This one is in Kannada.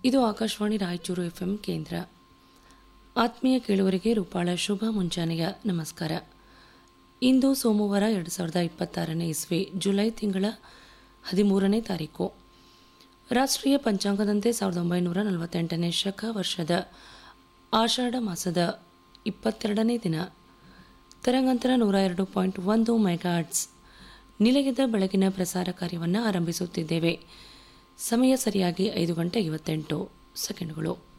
ಇದು ಆಕಾಶವಾಣಿ ರಾಯಚೂರು ಎಫ್ಎಂ ಕೇಂದ್ರ ಆತ್ಮೀಯ ಕೇಳುವರಿಗೆ ರೂಪಾಳ ಶುಭ ಮುಂಜಾನೆಯ ನಮಸ್ಕಾರ ಇಂದು ಸೋಮವಾರ ಎರಡು ಸಾವಿರದ ಇಪ್ಪತ್ತಾರನೇ ಇಸ್ವಿ ಜುಲೈ ತಿಂಗಳ ಹದಿಮೂರನೇ ತಾರೀಕು ರಾಷ್ಟ್ರೀಯ ಪಂಚಾಂಗದಂತೆ ಸಾವಿರದ ಒಂಬೈನೂರ ನಲವತ್ತೆಂಟನೇ ಶಕ ವರ್ಷದ ಆಷಾಢ ಮಾಸದ ಇಪ್ಪತ್ತೆರಡನೇ ದಿನ ತರಂಗಾಂತರ ನೂರ ಎರಡು ಪಾಯಿಂಟ್ ಒಂದು ಮೆಗಾಟ್ಸ್ ನಿಲಯದ ಬೆಳಗಿನ ಪ್ರಸಾರ ಕಾರ್ಯವನ್ನು ಆರಂಭಿಸುತ್ತಿದ್ದೇವೆ ಸಮಯ ಸರಿಯಾಗಿ ಐದು ಗಂಟೆ ಐವತ್ತೆಂಟು ಸೆಕೆಂಡ್ಗಳು